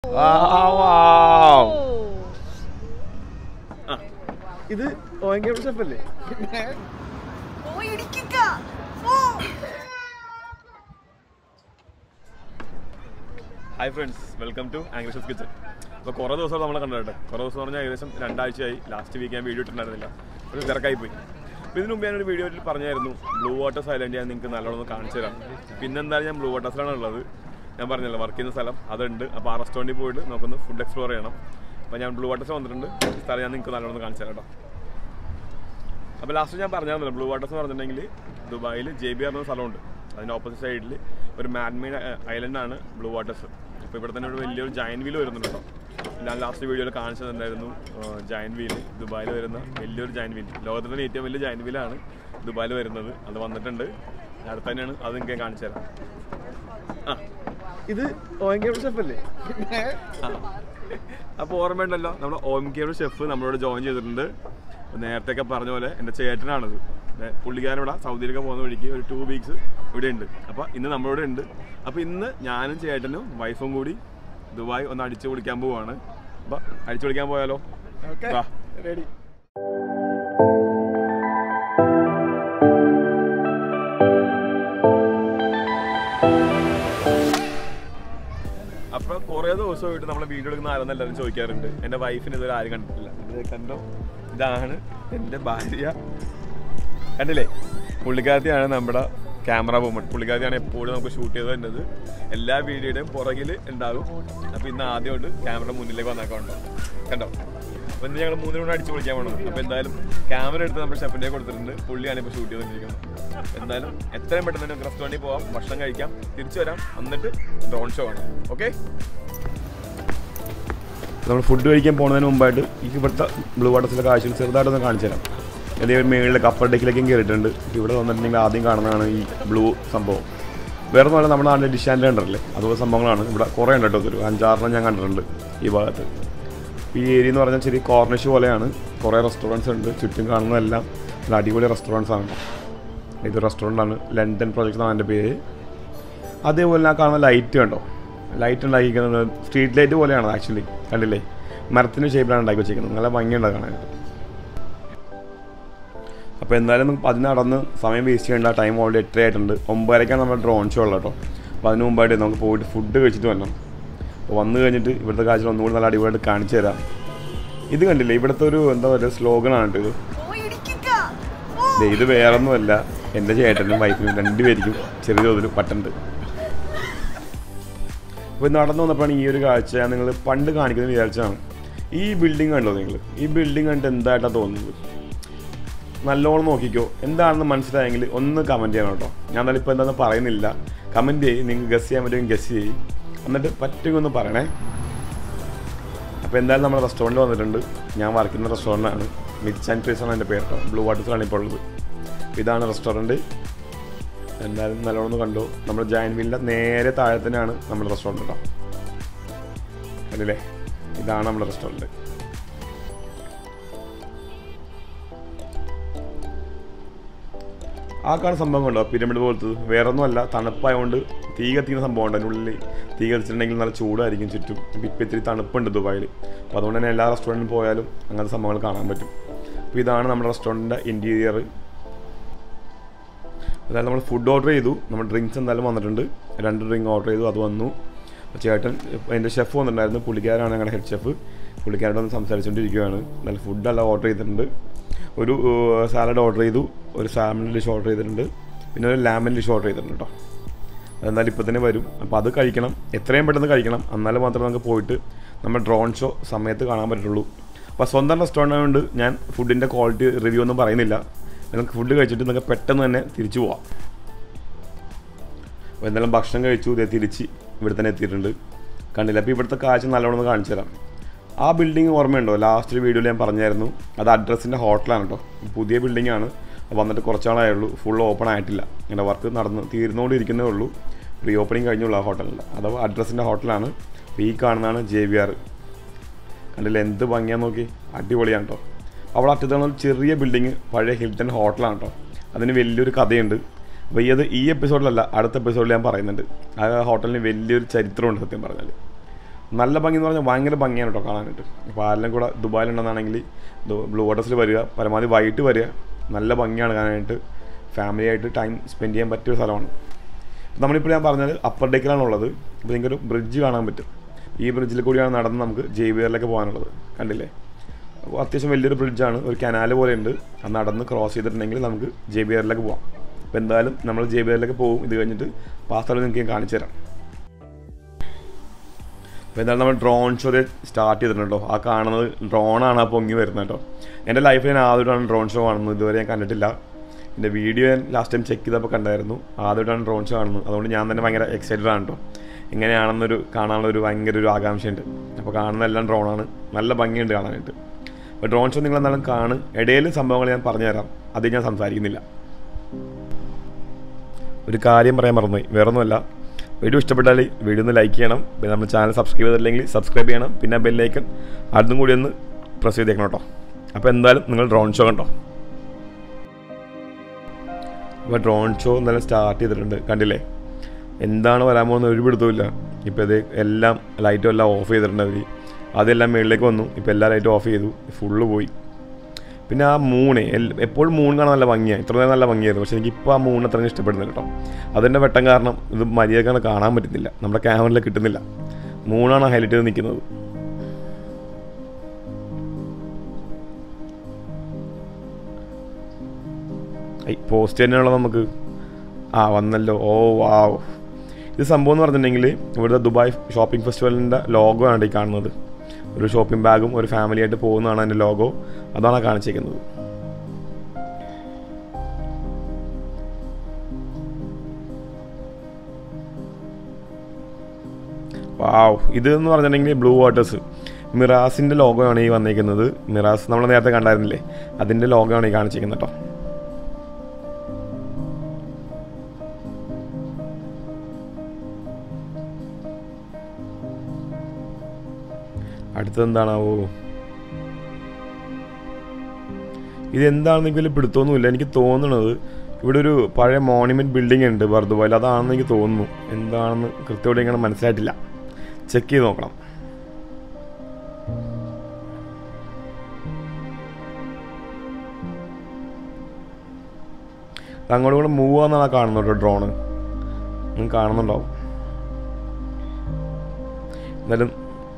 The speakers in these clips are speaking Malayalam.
ഇത് ഭയങ്കര ഷെഫല്ലേ ഓ ഇടിക്കുക hi friends welcome to English kitchen അപ്പോൾ കുറേ ദിവസം നമ്മളെ കണ്ടിട്ട് കുറേ ദിവസം പറഞ്ഞാൽ ഏകദേശം രണ്ടാഴ്ചയായി ലാസ്റ്റ് വീക്ക് ഞാൻ വീഡിയോ ഇട്ടിട്ടുണ്ടായിരുന്നില്ല ഒരു തിരക്കായി പോയി അപ്പോൾ ഇതിനു മുമ്പ് ഞാനൊരു വീഡിയോയിൽ പറഞ്ഞായിരുന്നു ബ്ലൂ വാട്ടർ സൈലൻറ്റ് ഞാൻ നിങ്ങൾക്ക് നല്ലോണം കാണിച്ചു തരാം പിന്നെ എന്തായാലും ഞാൻ ബ്ലൂ വാട്ടേഴ്സിലാണ് ഉള്ളത് ഞാൻ പറഞ്ഞല്ലോ വർക്ക് ചെയ്യുന്ന സ്ഥലം അതുണ്ട് അപ്പോൾ ആ റെസ്റ്റോറൻറ്റിൽ പോയിട്ട് നമുക്കൊന്ന് ഫുഡ് എക്സ്പ്ലോർ ചെയ്യണം അപ്പോൾ ഞാൻ ബ്ലൂ വാട്ടേഴ്സ് വന്നിട്ടുണ്ട് ഈ സ്ഥലം ഞാൻ നിങ്ങൾക്ക് നല്ലോണം കാണിച്ചു തരാം കേട്ടോ അപ്പോൾ ലാസ്റ്റ് ഞാൻ പറഞ്ഞായിരുന്നല്ലോ ബ്ലൂ വാട്ടേഴ്സ് എന്ന് പറഞ്ഞിട്ടുണ്ടെങ്കിൽ ദുബായിൽ ജെ ബി ആർ എന്ന സ്ഥലമുണ്ട് അതിൻ്റെ ഓപ്പോസിറ്റ് സൈഡിൽ ഒരു മാൻമെയ്ഡ് ഐലൻഡാണ് ബ്ലൂ വാട്ടേഴ്സ് അപ്പോൾ ഇവിടെ തന്നെ ഒരു വലിയൊരു ജയൻ വീൽ വരുന്നുണ്ട് കേട്ടോ ഞാൻ ലാസ്റ്റ് വീഡിയോയിൽ കാണിച്ചതുണ്ടായിരുന്നു ജയൻ വീൽ ദുബായിൽ വരുന്ന വലിയൊരു ജയൻ വീൽ ലോകത്തിലെ തന്നെ ഏറ്റവും വലിയ ജയൻ വീലാണ് ദുബായിൽ വരുന്നത് അത് വന്നിട്ടുണ്ട് അടുത്ത് തന്നെയാണ് അത് നിങ്ങൾക്ക് ഞാൻ കാണിച്ചു തരാം ആ ഇത് ഭയങ്കര ഷെഫല്ലേ അപ്പോൾ ഓർമ്മയുണ്ടല്ലോ നമ്മുടെ ഓം കെയുടെ ഷെഫ് നമ്മളോട് ജോയിൻ ചെയ്തിട്ടുണ്ട് നേരത്തെയൊക്കെ പറഞ്ഞ പോലെ എൻ്റെ ചേട്ടനാണിത് ദേ പുള്ളിക്കാരൻ ഇവിടെ സൗദിയിലൊക്കെ പോകുന്ന വഴിക്ക് ഒരു ടു വീക്സ് ഇവിടെ ഉണ്ട് അപ്പോൾ ഇന്ന് നമ്മളിവിടെ ഉണ്ട് അപ്പോൾ ഇന്ന് ഞാനും ചേട്ടനും വൈഫും കൂടി ദുബായ് ഒന്ന് അടിച്ചു പൊളിക്കാൻ പോവാണ് അപ്പോൾ അടിച്ചു പൊളിക്കാൻ പോയാലോ വാ. റെഡി അപ്പോൾ കുറേ ദിവസമായിട്ട് നമ്മളെ വീഡിയോ എടുക്കുന്ന ആരെന്ന് എല്ലാവരും ചോദിക്കാറുണ്ട് എൻ്റെ വൈഫിന് ഇതുവരെ ആരും കണ്ടിട്ടില്ല ഇത് കണ്ടോ ഇതാണ് എൻ്റെ ഭാര്യ കണ്ടില്ലേ പുള്ളിക്കാരത്തിയാണ് നമ്മുടെ ക്യാമറ വുമൺ പുള്ളിക്കാരത്തിയാണ് എപ്പോഴും നമുക്ക് ഷൂട്ട് ചെയ്ത് തരുന്നത് എല്ലാ വീഡിയോയുടെയും പുറകിൽ ഉണ്ടാകും അപ്പോൾ ഇന്ന് ആദ്യമായിട്ട് ക്യാമറ മുന്നിലേക്ക് വന്നേക്കാണ്ടോ കണ്ടോ അപ്പോൾ ഇന്ന് ഞങ്ങൾ മൂന്നിനും കൂടെ അടിച്ചു പൊളിക്കാൻ വേണം അപ്പോൾ എന്തായാലും ക്യാമറ എടുത്ത് നമ്മുടെ ഷെഫിൻ്റെ കൊടുത്തിട്ടുണ്ട് പുള്ളിയാണ് ഇപ്പോൾ ഷൂട്ട് ചെയ്തുകൊണ്ടിരിക്കുന്നത് എന്തായാലും എത്രയും പെട്ടെന്ന് തന്നെ റെസ്റ്റോറൻറ്റിൽ പോവാം ഭക്ഷണം കഴിക്കാം തിരിച്ചു വരാം എന്നിട്ട് ഡ്രോൺ ഷോ ആണ് ഓക്കെ നമ്മൾ ഫുഡ് കഴിക്കാൻ പോകുന്നതിന് മുമ്പായിട്ട് ഈ ഇവിടുത്തെ ബ്ലൂ വാട്ടർസിലെ കാഴ്ചകൾ ചെറുതായിട്ടൊന്ന് കാണിച്ചു തരാം അല്ലെങ്കിൽ മേളിലൊക്കെ അപ്പർ ഡെക്കിലേക്കും കയറിയിട്ടുണ്ട് ഇവിടെ വന്നിട്ടുണ്ടെങ്കിൽ ആദ്യം കാണുന്നതാണ് ഈ ബ്ലൂ സംഭവം വേറെ ഒന്നുമല്ല നമ്മുടെ നാട്ടിലെ ഡിഷ് ആൻഡ് കണ്ടറില്ലേ അതുപോലെ സംഭവങ്ങളാണ് ഇവിടെ കുറേ ഉണ്ട് കേട്ടോ ഒരു അഞ്ചാറെണ്ണം ഞാൻ കണ്ടിട്ടുണ്ട് ഈ ഭാഗത്ത് ഈ ഏരിയ എന്ന് പറഞ്ഞാൽ ചെറിയ കോർണിഷ് പോലെയാണ് കുറേ റെസ്റ്റോറൻറ്റ്സ് ഉണ്ട് ചുറ്റും കാണുന്നതെല്ലാം നല്ല അടിപൊളി റെസ്റ്റോറൻറ്റ്സ് ആണ് ഇത് റെസ്റ്റോറൻ്റ് ആണ് ലണ്ടൻ പ്രൊജക്ട് എന്നാണ് എൻ്റെ പേര് അതേപോലെ ആ കാണുന്ന ലൈറ്റ് കണ്ടോ ലൈറ്റ് ഉണ്ടാക്കിയിരിക്കുന്നത് സ്ട്രീറ്റ് ലൈറ്റ് പോലെയാണ് ആക്ച്വലി കണ്ടില്ലേ മരത്തിൻ്റെ ഷേപ്പിലാണ് ഉണ്ടാക്കി വെച്ചിരിക്കുന്നത് നല്ല ഭംഗിയുണ്ട് കാണാനായിട്ട് അപ്പോൾ എന്തായാലും നമുക്ക് അതിന് നടന്ന് സമയം വേസ്റ്റ് ചെയ്യേണ്ട ടൈം ഓൾറെഡി എട്ടര ആയിട്ടുണ്ട് ഒമ്പതരക്കാണ് നമ്മുടെ ഡ്രോൺ ഷോ ഉള്ളത് കേട്ടോ അപ്പോൾ അതിന് മുമ്പായിട്ട് നമുക്ക് പോയിട്ട് ഫുഡ് കഴിച്ചിട്ട് വരണം അപ്പോൾ വന്നു കഴിഞ്ഞിട്ട് ഇവിടുത്തെ കാഴ്ച ഒന്നുകൂടി നല്ല അടിപൊളിയായിട്ട് കാണിച്ചു തരാം ഇത് കണ്ടില്ലേ ഇവിടുത്തെ ഒരു എന്താ പറയുക സ്ലോഗനാണ് കേട്ടോ ഇത് ഓ ഇടിക്കുക ദേ ഇത് വേറൊന്നുമല്ല എൻ്റെ ചേട്ടനും വൈഫിനും രണ്ടുപേർക്കും ചെറിയ തോതിൽ പട്ടുണ്ട് അപ്പോൾ നടന്നു വന്നപ്പോഴാണ് ഈ ഒരു കാഴ്ച ഞാൻ നിങ്ങൾ പണ്ട് കാണിക്കുന്നത് വിചാരിച്ചതാണ് ഈ ബിൽഡിംഗ് കണ്ടോ നിങ്ങൾ ഈ ബിൽഡിംഗ് കണ്ടിട്ട് എന്തായിട്ടാണ് തോന്നുന്നത് നല്ലോണം നോക്കിക്കോ എന്താണെന്ന് മനസ്സിലായെങ്കിൽ ഒന്ന് കമൻറ്റ് ചെയ്യണം കേട്ടോ ഞാൻ എന്നാലും ഇപ്പോൾ എന്താണെന്ന് പറയുന്നില്ല കമൻറ്റ് ചെയ്യും നിങ്ങൾക്ക് ഗസ് ചെയ്യാൻ പറ്റുമെങ്കിൽ ഗസ് ചെയ്യും എന്നിട്ട് പറ്റുമെങ്കിൽ ഒന്ന് പറയണേ അപ്പോൾ എന്തായാലും നമ്മുടെ റെസ്റ്റോറൻറ്റ് വന്നിട്ടുണ്ട് ഞാൻ വർക്ക് ചെയ്യുന്ന റെസ്റ്റോറൻ്റാണ് മിച്ച് ആൻഡ് ട്രീസ് ആണ് എൻ്റെ പേര് കേട്ടോ ബ്ലൂ വാട്ടേഴ്സിലാണ് ഇപ്പോൾ ഉള്ളത് ഇതാണ് റെസ്റ്റോറൻറ്റ് എന്തായാലും നല്ലോണം ഒന്ന് കണ്ടു നമ്മുടെ ജയൻ വീലിൻ്റെ നേരെ താഴെ തന്നെയാണ് നമ്മുടെ റെസ്റ്റോറൻറ്റ് കേട്ടോ അല്ലേ ഇതാണ് നമ്മുടെ റെസ്റ്റോറൻറ്റ് ആ കാണുന്ന സംഭവം കണ്ടോ പിരമിഡ് പോലത്തെ വേറെ ഒന്നുമല്ല തണുപ്പായതുകൊണ്ട് തീ കത്തിക്കുന്ന സംഭവം ഉണ്ട് അതിനുള്ളിൽ തീ കത്തിച്ചിട്ടുണ്ടെങ്കിൽ നല്ല ചൂടായിരിക്കും ചുറ്റും ഇപ്പം ഇപ്പം ഇത്തിരി തണുപ്പുണ്ട് ദുബായിൽ അപ്പോൾ അതുകൊണ്ട് തന്നെ എല്ലാ റെസ്റ്റോറൻറ്റിൽ പോയാലും അങ്ങനത്തെ സംഭവങ്ങൾ കാണാൻ പറ്റും അപ്പോൾ ഇതാണ് നമ്മുടെ റെസ്റ്റോറൻറ്റിൻ്റെ ഇൻറ്റീരിയർ അതായത് നമ്മൾ ഫുഡ് ഓർഡർ ചെയ്തു നമ്മൾ ഡ്രിങ്ക്സ് എന്തായാലും വന്നിട്ടുണ്ട് രണ്ട് ഡ്രിങ്ക് ഓർഡർ ചെയ്തു അത് വന്നു അപ്പോൾ ചേട്ടൻ എൻ്റെ ഷെഫ് വന്നിട്ടുണ്ടായിരുന്നു പുള്ളിക്കാരാണ് ഞങ്ങളുടെ ഹെഡ് ഷെഫ് പുള്ളിക്കാരോട് ഒന്ന് സംസാരിച്ചുകൊണ്ടിരിക്കുകയാണ് നല്ല ഫുഡെല്ലാം ഓർഡർ ചെയ്തിട്ടുണ്ട് ഒരു സാലഡ് ഓർഡർ ചെയ്തു ഒരു സാമൻ ഡിഷ് ഓർഡർ ചെയ്തിട്ടുണ്ട് പിന്നെ ഒരു ലാമൻ ഡിഷ് ഓർഡർ ചെയ്തിട്ടുണ്ട് കേട്ടോ അതെന്തായാലും ഇപ്പോൾ തന്നെ വരും അപ്പോൾ അത് കഴിക്കണം എത്രയും പെട്ടെന്ന് കഴിക്കണം എന്നാലും മാത്രമേ നമുക്ക് പോയിട്ട് നമ്മൾ ഡ്രോൺ ഷോ സമയത്ത് കാണാൻ പറ്റുള്ളൂ അപ്പോൾ സ്വന്തം റെസ്റ്റോറൻ്റ് ആയതുകൊണ്ട് ഞാൻ ഫുഡിൻ്റെ ക്വാളിറ്റി റിവ്യൂ ഒന്നും പറയുന്നില്ല നിങ്ങൾക്ക് ഫുഡ് കഴിച്ചിട്ട് നിങ്ങൾക്ക് പെട്ടെന്ന് തന്നെ തിരിച്ചു പോവാം അപ്പോൾ എന്തായാലും ഭക്ഷണം കഴിച്ചു ഇതേ തിരിച്ച് ഇവിടെ തന്നെ എത്തിയിട്ടുണ്ട് കണ്ടില്ല അപ്പോൾ ഇവിടുത്തെ കാഴ്ച നല്ലോണം ഒന്ന് കാണിച്ചു തരാം ആ ബിൽഡിംഗ് ഓർമ്മയുണ്ടോ ലാസ്റ്റ് വീഡിയോയിൽ ഞാൻ പറഞ്ഞായിരുന്നു അത് അഡ്രസ്സിൻ്റെ ഹോട്ടലാണ് കേട്ടോ പുതിയ ബിൽഡിംഗ് ആണ് വന്നിട്ട് കുറച്ചാളായേ ഉള്ളൂ ഫുൾ ഓപ്പൺ ആയിട്ടില്ല ഇങ്ങനെ വർക്ക് നടന്ന് തീർന്നുകൊണ്ടിരിക്കുന്നേ ഉള്ളൂ റീ ഓപ്പണിങ് കഴിഞ്ഞുള്ളൂ ആ ഹോട്ടലിൽ അഥവാ അഡ്രസ്സിൻ്റെ ഹോട്ടലാണ് അപ്പോൾ ഈ കാണുന്നതാണ് ജെ വി ആർ കണ്ടില്ല എന്ത് ഭംഗിയാന്ന് നോക്കി അടിപൊളിയാണ് കേട്ടോ അവിടെ അറ്റത്താണ് ഒരു ചെറിയ ബിൽഡിങ് പഴയ ഹിൽട്ടൺ ഹോട്ടലാണ് കേട്ടോ അതിന് വലിയൊരു കഥയുണ്ട് അപ്പോൾ ഈ അത് ഈ എപ്പിസോഡിലല്ല അടുത്ത എപ്പിസോഡിൽ ഞാൻ പറയുന്നുണ്ട് ആ ഹോട്ടലിന് വലിയൊരു ചരിത്രമുണ്ട് സത്യം പറഞ്ഞാൽ നല്ല ഭംഗി എന്ന് പറഞ്ഞാൽ ഭയങ്കര ഭംഗിയാണ് കേട്ടോ കാണാനായിട്ട് ഇപ്പോൾ ആരെല്ലാം കൂടെ ദുബായിലുണ്ടെന്നാണെങ്കിൽ ബ്ലൂ വാട്ടേഴ്സിൽ വരിക പരമാവധി വൈകിട്ട് വരിക നല്ല ഭംഗിയാണ് കാണാനായിട്ട് ഫാമിലി ആയിട്ട് ടൈം സ്പെൻഡ് ചെയ്യാൻ പറ്റിയ ഒരു സ്ഥലമാണ് നമ്മളിപ്പോൾ ഞാൻ പറഞ്ഞത് അപ്പർ ഡെക്കിലാണ് ഉള്ളത് ഇപ്പോൾ നിങ്ങൾക്കൊരു ബ്രിഡ്ജ് കാണാൻ പറ്റും ഈ ബ്രിഡ്ജിൽ കൂടിയാണ് നടന്ന് നമുക്ക് ജെയ്ബിയറിലേക്ക് പോകാനുള്ളത് കണ്ടില്ലേ അപ്പോൾ അത്യാവശ്യം വലിയൊരു ബ്രിഡ്ജാണ് ഒരു കനാല് പോലെ ഉണ്ട് അത് നടന്ന് ക്രോസ് ചെയ്തിട്ടുണ്ടെങ്കിൽ നമുക്ക് ജെയ്ബിയറിലേക്ക് പോകാം അപ്പോൾ എന്തായാലും നമ്മൾ ജെയ്ബിയറിലേക്ക് പോകും ഇത് കഴിഞ്ഞിട്ട് അപ്പോൾ ആ സ്ഥലം നിങ്ങൾക്ക് ഞാൻ കാണിച്ചു തരാം അപ്പോൾ എന്തായാലും നമ്മൾ ഡ്രോൺ ഷോ സ്റ്റാർട്ട് ചെയ്തിട്ടുണ്ട് കേട്ടോ ആ കാണുന്നത് ഡ്രോണാണ് ആ പൊങ്ങി വരുന്നത് കേട്ടോ എൻ്റെ ലൈഫിൽ ഞാൻ ആദ്യമായിട്ടാണ് ഡ്രോൺ ഷോ കാണുന്നത് ഇതുവരെ ഞാൻ കണ്ടിട്ടില്ല എൻ്റെ വീഡിയോ ഞാൻ ലാസ്റ്റ് ടൈം ചെക്ക് ചെയ്തപ്പോൾ കണ്ടായിരുന്നു ആദ്യമായിട്ടാണ് ഡ്രോൺ ഷോ കാണുന്നത് അതുകൊണ്ട് ഞാൻ തന്നെ ഭയങ്കര എക്സൈറ്റഡ് ആണ് കേട്ടോ എങ്ങനെയാണെന്നൊരു കാണാനുള്ള ഒരു ഭയങ്കര ഒരു ആകാംക്ഷയുണ്ട് അപ്പോൾ കാണുന്ന എല്ലാം ഡ്രോണാണ് നല്ല ഭംഗിയുണ്ട് കാണാനായിട്ട് അപ്പോൾ ഡ്രോൺ ഷോ നിങ്ങൾ എന്തായാലും കാണും ഇടയിൽ സംഭവങ്ങൾ ഞാൻ പറഞ്ഞുതരാം അത് ഞാൻ സംസാരിക്കുന്നില്ല ഒരു കാര്യം പറയാൻ മറന്നുപോയി വേറൊന്നുമല്ല വീഡിയോ ഇഷ്ടപ്പെട്ടാൽ വീഡിയോ ഒന്ന് ലൈക്ക് ചെയ്യണം പിന്നെ നമ്മുടെ ചാനൽ സബ്സ്ക്രൈബ് ചെയ്തില്ലെങ്കിൽ സബ്സ്ക്രൈബ് ചെയ്യണം പിന്നെ ബെല്ലൈക്കൺ അതും കൂടി ഒന്ന് പ്രസ് ചെയ്തേക്കണം കേട്ടോ അപ്പോൾ എന്തായാലും നിങ്ങൾ ഡ്രോൺ ഷോ കണ്ടോ അപ്പോൾ ഡ്രോൺ ഷോ എന്തായാലും സ്റ്റാർട്ട് ചെയ്തിട്ടുണ്ട് കണ്ടില്ലേ എന്താണ് വരാൻ പോകുന്നത് ഒരു പിടുത്തമില്ല ഇപ്പോൾ ഇത് എല്ലാം ലൈറ്റും എല്ലാം ഓഫ് ചെയ്തിട്ടുണ്ട് അവർ അതെല്ലാം മുകളിലേക്ക് വന്നു ഇപ്പോൾ എല്ലാ ലൈറ്റും ഓഫ് ചെയ്തു ഫുള്ള് പോയി പിന്നെ ആ മൂണ് എൽ- എപ്പോഴും മൂൺ കാണാൻ നല്ല ഭംഗിയാണ് ഇത്ര നേരം നല്ല ഭംഗിയായിരുന്നു പക്ഷേ എനിക്ക് ഇപ്പോൾ ആ മൂൺ അത്രയും ഇഷ്ടപ്പെടുന്നില്ല കേട്ടോ അതിൻ്റെ വെട്ടം കാരണം ഇത് മര്യാദക്കാണ് കാണാൻ പറ്റുന്നില്ല നമ്മുടെ ക്യാമറയിൽ കിട്ടുന്നില്ല മൂണാണ് ഹൈലൈറ്റ് ചെയ്ത് നിൽക്കുന്നത് ഐ പോസ്റ്റ് തന്നെയാണല്ലോ നമുക്ക് ആ വന്നല്ലോ ഓ വാവ് ഇത് സംഭവം എന്ന് പറഞ്ഞിട്ടുണ്ടെങ്കിൽ ഇവിടുത്തെ ദുബായ് ഷോപ്പിംഗ് ഫെസ്റ്റിവലിൻ്റെ ലോഗോ ആണ് ഈ കാണുന്നത് ഒരു ഷോപ്പിംഗ് ബാഗും ഒരു ഫാമിലി ആയിട്ട് പോകുന്നതാണ് അതിൻ്റെ ലോഗോ അതാണ് ആ കാണിച്ചിരിക്കുന്നത് വാവ് ഇത് എന്ന് പറഞ്ഞിട്ടുണ്ടെങ്കിൽ ബ്ലൂ വാട്ടേഴ്സ് മിറാസിൻ്റെ ലോഗോ ആണ് ഈ വന്നിരിക്കുന്നത് മിറാസ് നമ്മൾ നേരത്തെ കണ്ടായിരുന്നില്ലേ അതിൻ്റെ ലോഗോ ആണ് ഈ കാണിച്ചിരിക്കുന്നത് കേട്ടോ അടുത്തത് എന്താണാവോ ഇതെന്താണെന്ന് എനിക്ക് വലിയ പിടുത്തമൊന്നുമില്ല എനിക്ക് തോന്നുന്നത് ഇവിടെ ഒരു പഴയ മോണിമെൻറ്റ് ബിൽഡിംഗ് ഉണ്ട് ബർദുബായിൽ അതാണെന്ന് എനിക്ക് തോന്നുന്നു എന്താണെന്ന് കൃത്യമായിട്ട് ഇങ്ങനെ മനസ്സിലായിട്ടില്ല ചെക്ക് ചെയ്ത് നോക്കണം ഇത് അങ്ങോട്ടും കൂടെ മൂവ് ആണെന്നാണ് കാണുന്നത് കേട്ടോ ഡ്രോണ് നിങ്ങൾ കാണുന്നുണ്ടാവും എന്തായാലും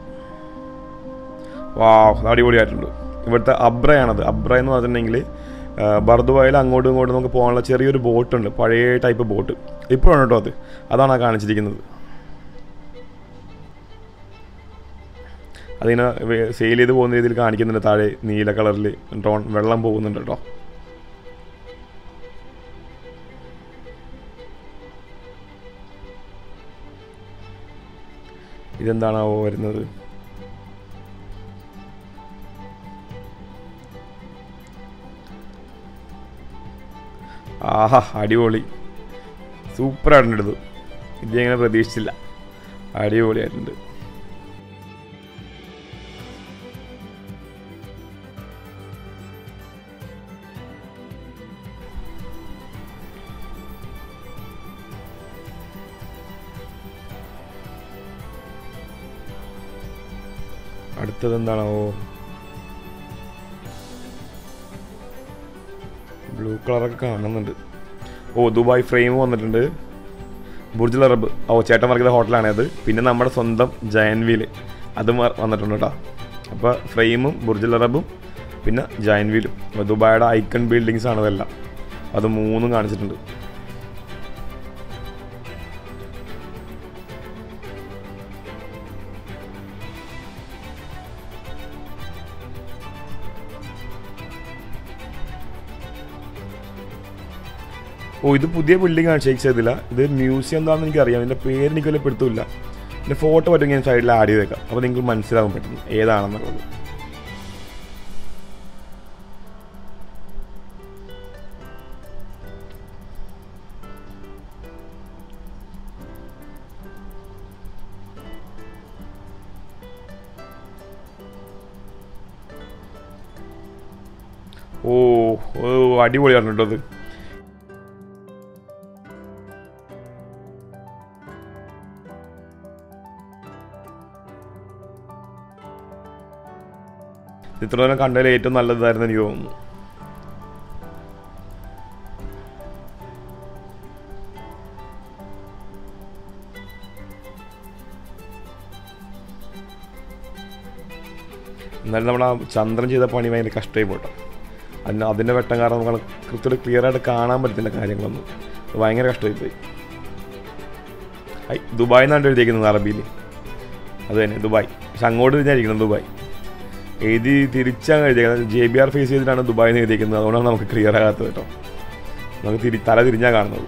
വാവ് അത് അടിപൊളിയായിട്ടുണ്ട് ഇവിടുത്തെ അബ്രയാണത് അബ്ര എന്ന് പറഞ്ഞിട്ടുണ്ടെങ്കിൽ ബർദുബായിൽ അങ്ങോട്ടും ഇങ്ങോട്ടും നമുക്ക് പോകാനുള്ള ചെറിയൊരു ബോട്ടുണ്ട് പഴയ ടൈപ്പ് ബോട്ട് ഇപ്പോഴാണ് കേട്ടോ അത് അതാണ് ആ കാണിച്ചിരിക്കുന്നത് അതിങ്ങനെ സെയിൽ ചെയ്ത് പോകുന്ന രീതിയിൽ കാണിക്കുന്നുണ്ട് താഴെ നീല കളറിൽ ഡ്രോൺ വെള്ളം പോകുന്നുണ്ട് കേട്ടോ ഇതെന്താണാവോ വരുന്നത് ആഹാ അടിപൊളി സൂപ്പറായിട്ടുണ്ട് ഇത് ഇത് ഞാൻ പ്രതീക്ഷിച്ചില്ല അടിപൊളിയായിട്ടുണ്ട് അടുത്തത് എന്താണോ ബ്ലൂ കളറൊക്കെ കാണുന്നുണ്ട് ഓ ദുബായ് ഫ്രെയിം വന്നിട്ടുണ്ട് ബുർജ് അറബ് ഓ ചേട്ടൻ വർക്കിയുടെ ഹോട്ടലാണ് അത് പിന്നെ നമ്മുടെ സ്വന്തം ജയൻ വീല് അതും വ- വന്നിട്ടുണ്ട് കേട്ടോ അപ്പോൾ ഫ്രെയിമും ബുർജ് അറബും പിന്നെ ജയൻ വീലും അപ്പോൾ ദുബായുടെ ഐക്കൺ ബിൽഡിങ്സ് ആണ് ഇതെല്ലാം അത് മൂന്നും കാണിച്ചിട്ടുണ്ട് ഓ ഇത് പുതിയ ബിൽഡിംഗ് ആണ് ഷെയ്ക്ക് ചെയ്തില്ല ഇത് മ്യൂസിയം എന്താണെന്ന് എനിക്കറിയാം ഇതിൻ്റെ പേര് എനിക്ക് വലിയ പിടുത്തമില്ല പിന്നെ ഫോട്ടോ പറ്റുമെങ്കിൽ ഞാൻ സൈഡിൽ ആഡ് ചെയ്തേക്കാം അപ്പോൾ നിങ്ങൾക്ക് മനസ്സിലാവും പെട്ടെന്ന് ഏതാണെന്നുള്ളത് ഓ ഓ അടിപൊളിയാണ് കേട്ടോ അത് ഇത്ര നേരം കണ്ടതിൽ ഏറ്റവും നല്ലതായിരുന്നു എനിക്ക് തോന്നുന്നു എന്നാലും നമ്മൾ ആ ചന്ദ്രൻ ചെയ്ത പണി ഭയങ്കര കഷ്ടമായി പോട്ടോ അതിന് അതിൻ്റെ വെട്ടം കാരണം നമുക്ക് കൃത്യമായിട്ട് ക്ലിയർ ആയിട്ട് കാണാൻ പറ്റത്തില്ല കാര്യങ്ങളൊന്നും അത് ഭയങ്കര കഷ്ടമായി പോയി ഐ ദുബായ് എന്നാണ് എഴുതിയിരിക്കുന്നത് അറബിയിൽ അത് തന്നെ ദുബായ് പക്ഷെ അങ്ങോട്ട് തിരിഞ്ഞായിരിക്കുന്നത് ദുബായ് എഴുതി തിരിച്ചാണ് എഴുതിയത് ജെ ബി ആർ ഫേസ് ചെയ്തിട്ടാണ് ദുബായ് എന്ന് എഴുതിയിരിക്കുന്നത് അതുകൊണ്ടാണ് നമുക്ക് ക്ലിയർ ആകാത്തത് കേട്ടോ നമുക്ക് തിരി തല തിരിഞ്ഞാണ് കാണുന്നത്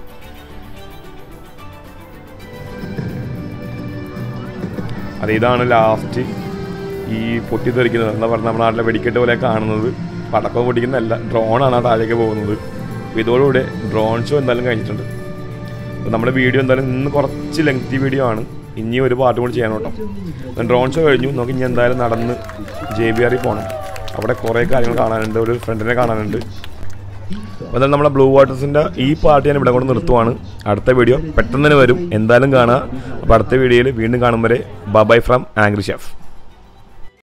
അത് ഇതാണ് ലാസ്റ്റ് ഈ പൊട്ടിത്തെറിക്കുന്നത് എന്താ പറഞ്ഞാൽ നമ്മുടെ നാട്ടിലെ വെടിക്കെട്ട് പോലെ കാണുന്നത് പടക്കം പൊട്ടിക്കുന്നതല്ല ഡ്രോണാണ് ആ താഴേക്ക് പോകുന്നത് അപ്പോൾ ഇതോടുകൂടെ ഡ്രോൺ ഷോ എന്തായാലും കഴിഞ്ഞിട്ടുണ്ട് അപ്പോൾ നമ്മുടെ വീഡിയോ എന്തായാലും ഇന്ന് കുറച്ച് ലെങ്തി വീഡിയോ ആണ് ഇനി ഒരു പാട്ട് കൂടി ചെയ്യണം കേട്ടോ ഡ്രോൺ ഷോ കഴിഞ്ഞു നമുക്ക് ഇനി എന്തായാലും നടന്ന് ജെ ബി ആറിൽ പോകണം അവിടെ കുറേ കാര്യങ്ങൾ കാണാനുണ്ട് ഒരു ഫ്രണ്ടിനെ കാണാനുണ്ട് അപ്പോൾ എന്തായാലും നമ്മുടെ ബ്ലൂ വാട്ടേഴ്സിൻ്റെ ഈ പാട്ട് ഞാൻ ഇവിടെ കൊണ്ട് നിർത്തുവാണ് അടുത്ത വീഡിയോ പെട്ടെന്ന് തന്നെ വരും എന്തായാലും കാണുക അപ്പോൾ അടുത്ത വീഡിയോയിൽ വീണ്ടും കാണും വരെ ബൈ ഫ്രം ആംഗ്രി ഷെഫ്